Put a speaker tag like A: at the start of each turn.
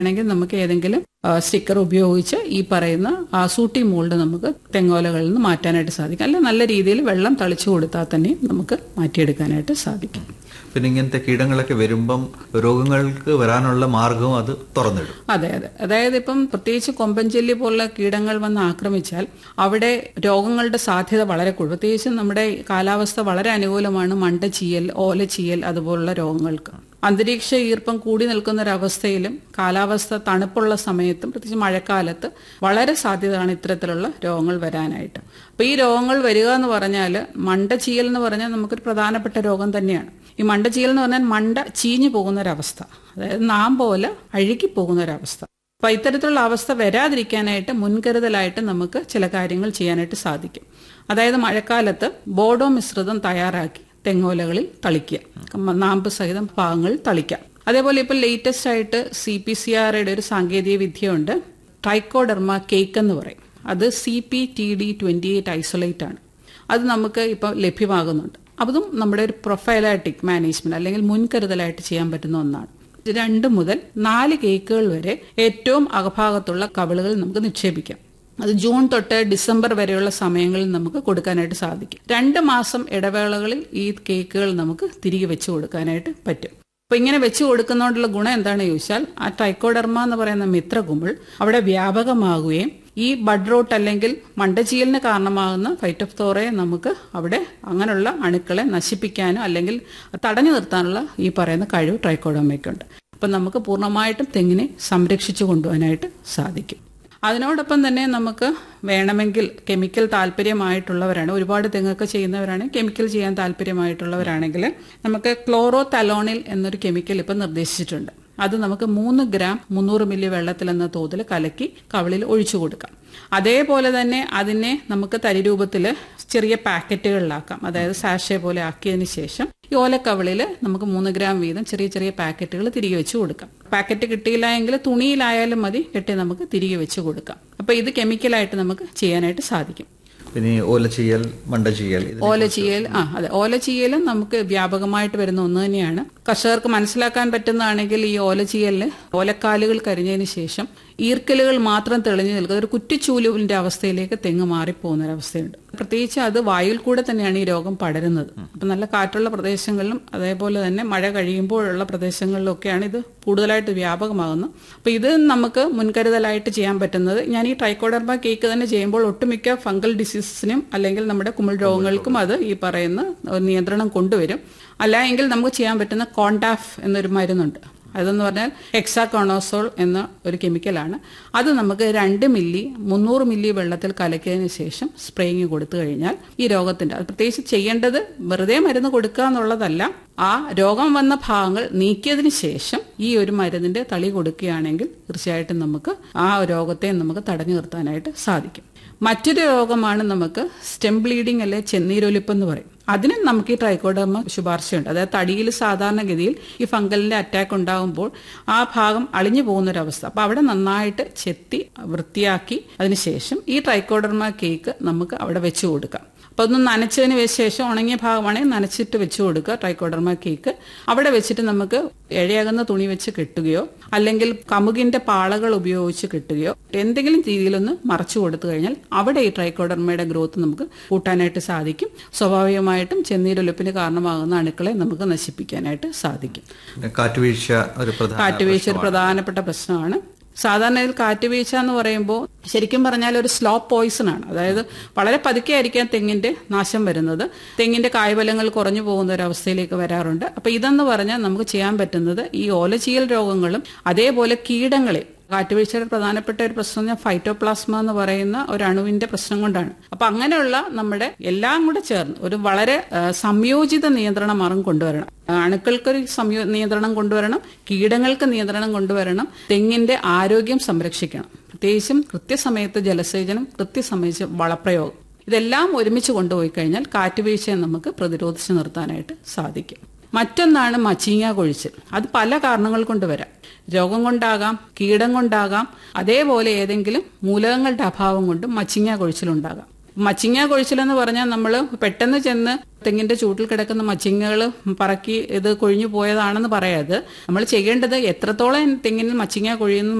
A: ആണെങ്കിൽ നമുക്ക് ഏതെങ്കിലും സ്റ്റിക്കർ ഉപയോഗിച്ച് ഈ പറയുന്ന സൂട്ടി മോൾഡ് നമുക്ക് തെങ്ങോലകളിൽ നിന്ന് മാറ്റാനായിട്ട് സാധിക്കും അല്ല നല്ല രീതിയിൽ വെള്ളം തളിച്ചു കൊടുത്താൽ തന്നെ നമുക്ക് മാറ്റിയെടുക്കാനായിട്ട് സാധിക്കും
B: പിന്നെ ഇങ്ങനത്തെ കീടങ്ങളൊക്കെ വരുമ്പം രോഗങ്ങൾക്ക് വരാനുള്ള മാർഗവും അത് തുറന്നിടും
A: അതെ അതെ അതായത് ഇപ്പം പ്രത്യേകിച്ച് കൊമ്പൻചെല്ലി പോലുള്ള കീടങ്ങൾ വന്ന് ആക്രമിച്ചാൽ അവിടെ രോഗങ്ങളുടെ സാധ്യത വളരെ കൂടുതൽ പ്രത്യേകിച്ച് നമ്മുടെ കാലാവസ്ഥ വളരെ അനുകൂലമാണ് മണ്ട ചീയൽ ഓല ചീയൽ അതുപോലുള്ള രോഗങ്ങൾക്ക് അന്തരീക്ഷ ഈർപ്പം കൂടി നിൽക്കുന്ന ഒരവസ്ഥയിലും കാലാവസ്ഥ തണുപ്പുള്ള സമയത്തും പ്രത്യേകിച്ച് മഴക്കാലത്ത് വളരെ സാധ്യതയാണ് ഇത്തരത്തിലുള്ള രോഗങ്ങൾ വരാനായിട്ട് അപ്പൊ ഈ രോഗങ്ങൾ വരിക എന്ന് പറഞ്ഞാൽ മണ്ട ചീയൽ എന്ന് പറഞ്ഞാൽ നമുക്കൊരു പ്രധാനപ്പെട്ട രോഗം തന്നെയാണ് ഈ മണ്ട ചീയൽ എന്ന് പറഞ്ഞാൽ മണ്ട ചീഞ്ഞു പോകുന്ന ഒരവസ്ഥ അതായത് നാം പോലെ അഴുകി പോകുന്ന ഒരവസ്ഥ അപ്പൊ ഇത്തരത്തിലുള്ള അവസ്ഥ വരാതിരിക്കാനായിട്ട് മുൻകരുതലായിട്ട് നമുക്ക് ചില കാര്യങ്ങൾ ചെയ്യാനായിട്ട് സാധിക്കും അതായത് മഴക്കാലത്ത് ബോഡോ മിശ്രിതം തയ്യാറാക്കി തെങ്ങോലകളിൽ തളിക്കുക നാമ്പ് സഹിതം ഭാഗങ്ങളിൽ തളിക്കാം അതേപോലെ ഇപ്പോൾ ലേറ്റസ്റ്റ് ആയിട്ട് സി പി സി ആറുടെ ഒരു സാങ്കേതിക വിദ്യയുണ്ട് ട്രൈക്കോഡെർമ കേക്ക് എന്ന് പറയും അത് C P T D twenty eight isolate ആണ് അത് നമുക്ക് ഇപ്പോൾ ലഭ്യമാകുന്നുണ്ട് അതും നമ്മുടെ ഒരു പ്രൊഫൈലാറ്റിക് മാനേജ്മെന്റ് അല്ലെങ്കിൽ മുൻകരുതലായിട്ട് ചെയ്യാൻ പറ്റുന്ന ഒന്നാണ് രണ്ട് മുതൽ നാല് കേക്കുകൾ വരെ ഏറ്റവും അകഭാഗത്തുള്ള കവിളുകൾ നമുക്ക് നിക്ഷേപിക്കാം അത് ജൂൺ തൊട്ട് ഡിസംബർ വരെയുള്ള സമയങ്ങളിൽ നമുക്ക് കൊടുക്കാനായിട്ട് സാധിക്കും രണ്ട് മാസം ഇടവേളകളിൽ ഈ കേക്കുകൾ നമുക്ക് തിരികെ വെച്ച് കൊടുക്കാനായിട്ട് പറ്റും അപ്പൊ ഇങ്ങനെ വെച്ച് കൊടുക്കുന്നതുകൊണ്ടുള്ള ഗുണം എന്താണെന്ന് ചോദിച്ചാൽ ആ ട്രൈക്കോഡർമ എന്ന് പറയുന്ന മിത്രകുമിൾ അവിടെ വ്യാപകമാകുകയും ഈ ബഡ് റോട്ട് അല്ലെങ്കിൽ മണ്ടചീയലിന് കാരണമാകുന്ന ഫൈറ്റോഫ്തോറയെ നമുക്ക് അവിടെ അങ്ങനെയുള്ള അണുക്കളെ നശിപ്പിക്കാനോ അല്ലെങ്കിൽ തടഞ്ഞു നിർത്താനുള്ള ഈ പറയുന്ന കഴിവ് ട്രൈക്കോഡർമയ്ക്കുണ്ട് അപ്പൊ നമുക്ക് പൂർണ്ണമായിട്ടും തെങ്ങിനെ സംരക്ഷിച്ചു കൊണ്ടുപോകാനായിട്ട് സാധിക്കും അതിനോടൊപ്പം തന്നെ നമുക്ക് വേണമെങ്കിൽ കെമിക്കൽ താല്പര്യമായിട്ടുള്ളവരാണ് ഒരുപാട് തെങ്ങൊക്കെ ചെയ്യുന്നവരാണ് കെമിക്കൽ ചെയ്യാൻ താല്പര്യമായിട്ടുള്ളവരാണെങ്കിൽ നമുക്ക് ക്ലോറോ തലോണിൽ എന്നൊരു കെമിക്കൽ ഇപ്പം നിർദ്ദേശിച്ചിട്ടുണ്ട് അത് നമുക്ക് മൂന്ന് ഗ്രാം മുന്നൂറ് മില്ലി വെള്ളത്തിൽ എന്ന തോതിൽ കലക്കി കവിളിൽ ഒഴിച്ചു കൊടുക്കാം അതേപോലെ തന്നെ അതിനെ നമുക്ക് തരിരൂപത്തിൽ ചെറിയ പാക്കറ്റുകളിലാക്കാം അതായത് സാഷെ പോലെ ആക്കിയതിന് ശേഷം ഈ ഓലക്കവിളിൽ നമുക്ക് മൂന്ന് ഗ്രാം വീതം ചെറിയ ചെറിയ പാക്കറ്റുകൾ തിരികെ വെച്ച് കൊടുക്കാം പാക്കറ്റ് കിട്ടിയില്ല എങ്കിൽ തുണിയിലായാലും മതി കെട്ടി നമുക്ക് തിരികെ വെച്ച് കൊടുക്കാം അപ്പൊ ഇത് കെമിക്കലായിട്ട് നമുക്ക് ചെയ്യാനായിട്ട് സാധിക്കും
B: പിന്നെ ഓല ചെയ്യൽ മണ്ട ചെയ്യൽ
A: ഓല ചെയ്യൽ ആ അതെ ഓല ചെയ്യലും നമുക്ക് വ്യാപകമായിട്ട് വരുന്ന ഒന്ന് തന്നെയാണ് കർഷകർക്ക് മനസ്സിലാക്കാൻ പറ്റുന്നതാണെങ്കിൽ ഈ ഓല ചെയ്യലിന് ഓലക്കാലുകൾ കരിഞ്ഞതിന് ശേഷം ഈർക്കലുകൾ മാത്രം തെളിഞ്ഞു നിൽക്കുന്ന ഒരു കുറ്റിച്ചൂലുവിന്റെ അവസ്ഥയിലേക്ക് തെങ്ങ് മാറിപ്പോകുന്ന ഒരവസ്ഥയുണ്ട് പ്രത്യേകിച്ച് അത് വായുവിൽ കൂടെ തന്നെയാണ് ഈ രോഗം പടരുന്നത് അപ്പൊ നല്ല കാറ്റുള്ള പ്രദേശങ്ങളിലും അതേപോലെ തന്നെ മഴ കഴിയുമ്പോഴുള്ള പ്രദേശങ്ങളിലൊക്കെയാണ് ഇത് കൂടുതലായിട്ട് വ്യാപകമാകുന്നത് അപ്പൊ ഇത് നമുക്ക് മുൻകരുതലായിട്ട് ചെയ്യാൻ പറ്റുന്നത് ഞാൻ ഈ ട്രൈക്കോഡർമ കേക്ക് തന്നെ ചെയ്യുമ്പോൾ ഒട്ടുമിക്ക ഫംഗൽ ഡിസീസിനും അല്ലെങ്കിൽ നമ്മുടെ കുമിൾ രോഗങ്ങൾക്കും അത് ഈ പറയുന്ന നിയന്ത്രണം കൊണ്ടുവരും അല്ല എങ്കിൽ നമുക്ക് ചെയ്യാൻ പറ്റുന്ന കോണ്ടാഫ് എന്നൊരു മരുന്നുണ്ട് അതെന്ന് പറഞ്ഞാൽ എക്സാകോണോസോൾ എന്ന ഒരു കെമിക്കലാണ് അത് നമുക്ക് രണ്ട് മില്ലി മുന്നൂറ് മില്ലി വെള്ളത്തിൽ കലക്കിയതിന് ശേഷം സ്പ്രേയിങ് കൊടുത്തു കഴിഞ്ഞാൽ ഈ രോഗത്തിന്റെ അത് പ്രത്യേകിച്ച് ചെയ്യേണ്ടത് വെറുതെ മരുന്ന് കൊടുക്കുക എന്നുള്ളതല്ല ആ രോഗം വന്ന ഭാഗങ്ങൾ നീക്കിയതിന് ശേഷം ഈ ഒരു മരുന്നിന്റെ തളി കൊടുക്കുകയാണെങ്കിൽ തീർച്ചയായിട്ടും നമുക്ക് ആ രോഗത്തെ നമുക്ക് തടഞ്ഞു നിർത്താനായിട്ട് സാധിക്കും മറ്റൊരു രോഗമാണ് നമുക്ക് സ്റ്റെം ബ്ലീഡിംഗ് അല്ലെ ചെന്നീരൊലിപ്പ് എന്ന് പറയും അതിന് നമുക്ക് ഈ ട്രൈക്കോഡർമ ശുപാർശയുണ്ട് അതായത് തടിയിൽ സാധാരണഗതിയിൽ ഈ ഫംഗലിന്റെ അറ്റാക്ക് ഉണ്ടാകുമ്പോൾ ആ ഭാഗം അളിഞ്ഞു പോകുന്ന ഒരു അവസ്ഥ അപ്പൊ അവിടെ നന്നായിട്ട് ചെത്തി വൃത്തിയാക്കി അതിനുശേഷം ഈ ട്രൈക്കോഡർമ കേക്ക് നമുക്ക് അവിടെ വെച്ചു കൊടുക്കാം അപ്പൊ ഒന്ന് നനച്ചതിന് ശേഷം ഉണങ്ങിയ ഭാഗമാണെങ്കിൽ നനച്ചിട്ട് വെച്ച് കൊടുക്കുക ട്രൈക്കോഡർമ കേക്ക് അവിടെ വെച്ചിട്ട് നമുക്ക് ഇഴയകുന്ന തുണി വെച്ച് കെട്ടുകയോ അല്ലെങ്കിൽ കമുകിന്റെ പാളകൾ ഉപയോഗിച്ച് കെട്ടുകയോ എന്തെങ്കിലും രീതിയിലൊന്ന് മറച്ചു കൊടുത്തു കഴിഞ്ഞാൽ അവിടെ ഈ ട്രൈക്കോഡർമയുടെ ഗ്രോത്ത് നമുക്ക് കൂട്ടാനായിട്ട് സാധിക്കും സ്വാഭാവികമായിട്ടും ചെന്നീരൊലിപ്പിന് കാരണമാകുന്ന അണുക്കളെ നമുക്ക് നശിപ്പിക്കാനായിട്ട് സാധിക്കും
B: കാറ്റുവീഴ്ച ഒരു പ്രധാന
A: കാറ്റുവീഴ്ച ഒരു പ്രധാനപ്പെട്ട പ്രശ്നമാണ് സാധാരണ ഇതിൽ കാറ്റുവീഴ്ച എന്ന് പറയുമ്പോൾ ശരിക്കും പറഞ്ഞാൽ ഒരു സ്ലോ പോയിസൺ ആണ് അതായത് വളരെ പതുക്കെ ആയിരിക്കാം തെങ്ങിന്റെ നാശം വരുന്നത് തെങ്ങിന്റെ കായ്ഫലങ്ങൾ കുറഞ്ഞു പോകുന്ന ഒരു അവസ്ഥയിലേക്ക് വരാറുണ്ട് അപ്പൊ ഇതെന്ന് പറഞ്ഞാൽ നമുക്ക് ചെയ്യാൻ പറ്റുന്നത് ഈ ഓലചീയൽ രോഗങ്ങളും അതേപോലെ കീടങ്ങളെ കാറ്റുവീഴ്ചയുടെ പ്രധാനപ്പെട്ട ഒരു പ്രശ്നം ഞാൻ ഫൈറ്റോപ്ലാസ്മ എന്ന് പറയുന്ന ഒരു അണുവിന്റെ പ്രശ്നം കൊണ്ടാണ് അപ്പൊ അങ്ങനെയുള്ള നമ്മുടെ എല്ലാം കൂടെ ചേർന്ന് ഒരു വളരെ സംയോജിത നിയന്ത്രണ മാർഗം കൊണ്ടുവരണം അണുക്കൾക്കൊരു സംയോ നിയന്ത്രണം കൊണ്ടുവരണം കീടങ്ങൾക്ക് നിയന്ത്രണം കൊണ്ടുവരണം തെങ്ങിന്റെ ആരോഗ്യം സംരക്ഷിക്കണം പ്രത്യേകിച്ചും കൃത്യസമയത്ത് ജലസേചനം കൃത്യസമയത്ത് വളപ്രയോഗം ഇതെല്ലാം ഒരുമിച്ച് കൊണ്ടുപോയി കഴിഞ്ഞാൽ കാറ്റുവീഴ്ചയെ നമുക്ക് പ്രതിരോധിച്ചു നിർത്താനായിട്ട് സാധിക്കും മറ്റൊന്നാണ് മച്ചീങ്ങ കൊഴിച്ചിൽ അത് പല കാരണങ്ങൾ കൊണ്ട് വരാം രോഗം കൊണ്ടാകാം കീടം കൊണ്ടാകാം അതേപോലെ ഏതെങ്കിലും മൂലകങ്ങളുടെ അഭാവം കൊണ്ടും മച്ചിങ്ങ കൊഴിച്ചിലുണ്ടാകാം മച്ചിങ്ങ കൊഴിച്ചിലെന്ന് പറഞ്ഞാൽ നമ്മൾ പെട്ടെന്ന് ചെന്ന് തെങ്ങിന്റെ ചൂട്ടിൽ കിടക്കുന്ന മച്ചിങ്ങകൾ പറക്കി ഇത് കൊഴിഞ്ഞു പോയതാണെന്ന് പറയാത് നമ്മൾ ചെയ്യേണ്ടത് എത്രത്തോളം തെങ്ങിന് മച്ചിങ്ങ കൊഴിയുന്നു